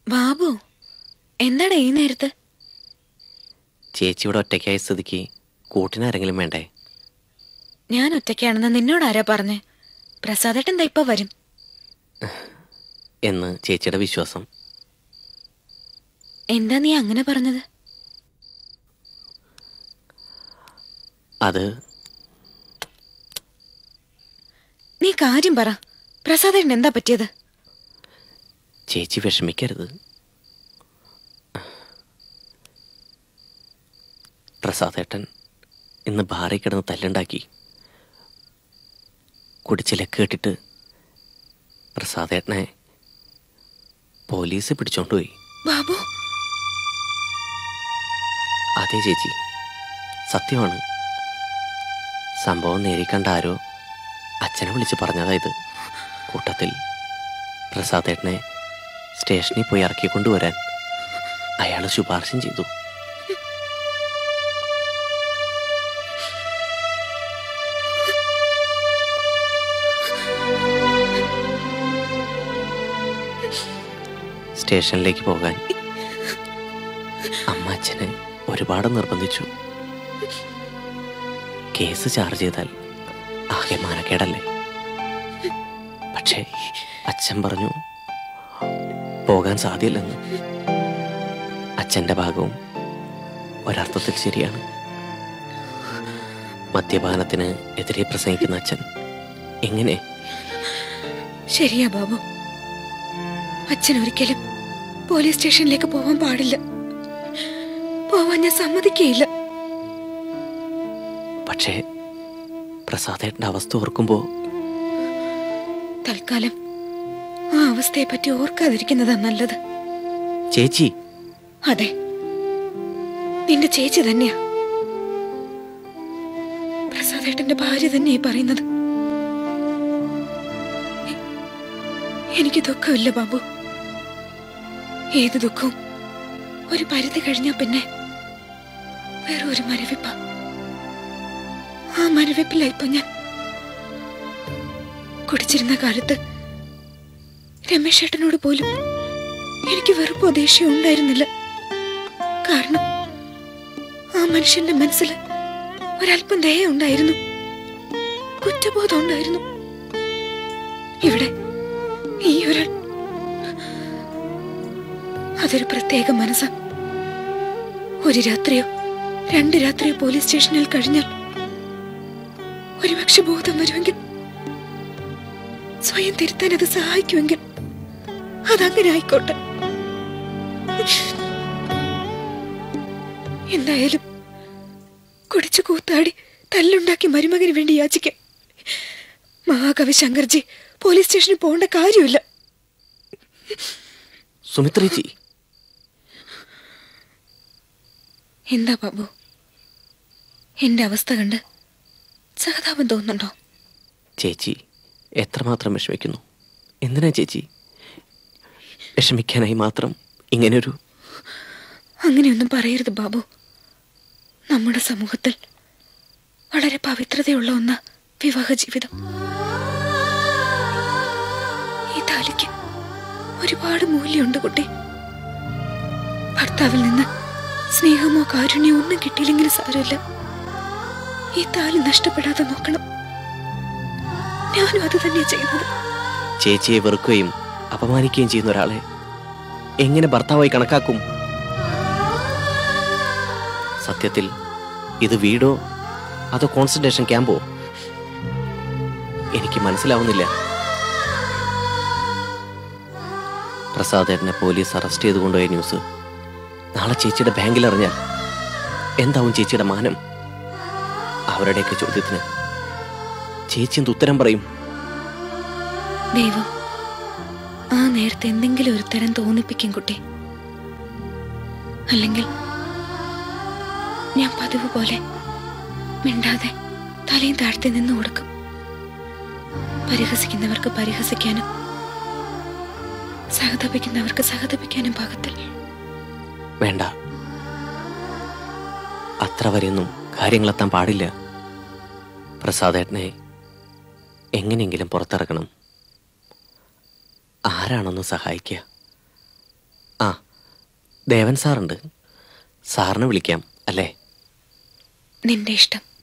ബാബു എന്താടാ ഈ നേരത്ത് ചേച്ചി ഇവിടെ ഒറ്റയ്ക്കായ സ്ഥിതിക്ക് കൂട്ടിനാരെങ്കിലും വേണ്ടേ ഞാൻ ഒറ്റയ്ക്കാണെന്ന് നിന്നോട് ആരാ പറഞ്ഞേ പ്രസാദേട്ടൻ ദാ ഇപ്പൊ വരും എന്ന് ചേച്ചിയുടെ വിശ്വാസം എന്താ നീ അങ്ങനെ പറഞ്ഞത് അത് നീ കാര്യം പറ പ്രസാദേട്ടൻ എന്താ പറ്റിയത് ചേച്ചി വിഷമിക്കരുത് പ്രസാദേട്ടൻ ഇന്ന് ബാറിൽ കിടന്ന് തല്ലുണ്ടാക്കി കുടിച്ചിലക്ക് കേട്ടിട്ട് പ്രസാദേട്ടനെ പോലീസ് പിടിച്ചോണ്ടുപോയി ബാബു അതെ ചേച്ചി സത്യമാണ് സംഭവം നേരി കണ്ട ആരോ അച്ഛനെ വിളിച്ച് പറഞ്ഞതാ ഇത് കൂട്ടത്തിൽ പ്രസാദേട്ടനെ സ്റ്റേഷനിൽ പോയി ഇറക്കി കൊണ്ടുവരാൻ അയാൾ ശുപാർശയും ചെയ്തു സ്റ്റേഷനിലേക്ക് പോകാൻ അമ്മ അച്ഛനെ ഒരുപാട് നിർബന്ധിച്ചു കേസ് ചാർജ് ചെയ്താൽ ആകെ മാനക്കേടല്ലേ പക്ഷേ അച്ഛൻ പറഞ്ഞു പോകാൻ സാധ്യല്ലെന്ന് അച്ഛൻ്റെ ഭാഗവും ഒരർത്ഥത്തിൽ ശരിയാണ് മദ്യപാനത്തിന് എതിരെ പ്രസംഗിക്കുന്ന അച്ഛൻ എങ്ങനെ ശരിയാ ബാബു അച്ഛൻ ഒരിക്കലും പോലീസ് സ്റ്റേഷനിലേക്ക് പോവാൻ പാടില്ല പോവാൻ ഞാൻ സമ്മതിക്കുകയില്ല പക്ഷേ പ്രസാദേട്ടൻ്റെ അവസ്ഥ ഓർക്കുമ്പോൾ തൽക്കാലം ആ അവസ്ഥയെ പറ്റി ഓർക്കാതിരിക്കുന്നതാ നല്ലത് ചേച്ചി അതെ നിന്റെ ചേച്ചി തന്നെയാ പ്രസാദേട്ടന്റെ ഭാര്യ തന്നെയാ ഈ പറയുന്നത് എ- എനിക്ക് ദുഃഖമില്ല ബാബു ഏത് ദുഃഖവും ഒരു പരിധി കഴിഞ്ഞാ പിന്നെ വേറെ ഒരു മരവിപ്പ ആ മരവിപ്പില്ല ഇപ്പൊ ഞാൻ കുടിച്ചിരുന്ന കാലത്ത് രമേശ് ഏട്ടനോട് പോലും എനിക്ക് വെറുപ്പോ ദേഷ്യം ഉണ്ടായിരുന്നില്ല കാരണം ആ മനുഷ്യന്റെ മനസ്സിൽ ഒരല്പം ദയ ഉണ്ടായിരുന്നു കുറ്റബോധം ഉണ്ടായിരുന്നു ഇവിടെ ഈ ഒരാൾ അതൊരു പ്രത്യേക മനസ്സാ ഒരു രാത്രിയോ രണ്ട് രാത്രിയോ പോലീസ് സ്റ്റേഷനിൽ കഴിഞ്ഞാൽ ഒരുപക്ഷെ ബോധം വരുമെങ്കിൽ സ്വയം തിരുത്താൻ അത് സഹായിക്കുമെങ്കിൽ അതങ്ങനെ ആയിക്കോട്ടെ എന്തായാലും കുടിച്ചു കൂത്താടി തല്ലുണ്ടാക്കി മരുമകന് വേണ്ടി യാചിക്കാം മഹാകവി ശങ്കർജി പോലീസ് സ്റ്റേഷനിൽ പോകേണ്ട കാര്യമില്ല സുമിത്രേച്ചി എന്താ ബാബു എന്റെ അവസ്ഥ കണ്ട് സഹതാപം തോന്നുന്നുണ്ടോ ചേച്ചി എത്രമാത്രം വിഷമിക്കുന്നു എന്തിനാ ചേച്ചി വിഷമിക്കാനായി മാത്രം ഇങ്ങനൊരു അങ്ങനെയൊന്നും പറയരുത് ബാബു നമ്മുടെ സമൂഹത്തിൽ വളരെ പവിത്രതയുള്ള ഒന്ന വിവാഹ ജീവിതം ഈ താലിക്ക് ഒരുപാട് മൂല്യമുണ്ട് കുട്ടി ഭർത്താവിൽ നിന്ന് സ്നേഹമോ കാരുണ്യമോ ഒന്നും കിട്ടിയില്ലെങ്കിൽ സാരമില്ല ഈ താലി നഷ്ടപ്പെടാതെ നോക്കണം ഞാനും അത് തന്നെയാ ചെയ്യുന്നത് ചേച്ചിയെ വെറുക്കുകയും അപമാനിക്കുകയും ചെയ്യുന്ന ഒരാളെ എങ്ങനെ ഭർത്താവായി കണക്കാക്കും സത്യത്തിൽ ഇത് വീടോ അതോ കോൺസെൻട്രേഷൻ ക്യാമ്പോ എനിക്ക് മനസ്സിലാവുന്നില്ല പ്രസാദേട്ടനെ പോലീസ് അറസ്റ്റ് ചെയ്ത് കൊണ്ടുപോയ ന്യൂസ് നാളെ ചേച്ചിയുടെ ബാങ്കിൽ അറിഞ്ഞാൽ എന്താവും ചേച്ചിയുടെ മാനം അവരുടെയൊക്കെ ചോദ്യത്തിന് ചേച്ചി എന്ത് ഉത്തരം പറയും ദൈവം ആ നേരത്തെ എന്തെങ്കിലും ഒരു തരം തോന്നിപ്പിക്കും കുട്ടി അല്ലെങ്കിൽ ഞാൻ പതിവ് പോലെ മിണ്ടാതെ തലയും താഴ്ത്തി നിന്ന് കൊടുക്കും പരിഹസിക്കുന്നവർക്ക് പരിഹസിക്കാനും സഹതപിക്കുന്നവർക്ക് സഹതപിക്കാനും പാകത്തിൽ വേണ്ട അത്ര വരെയൊന്നും കാര്യങ്ങളെത്താൻ പാടില്ല പ്രസാദേട്ടനെ എങ്ങനെയെങ്കിലും പുറത്തിറക്കണം ആരാണൊന്ന് സഹായിക്കുക ദേവൻ സാറുണ്ട് സാറിനെ വിളിക്കാം അല്ലേ നിന്റെ ഇഷ്ടം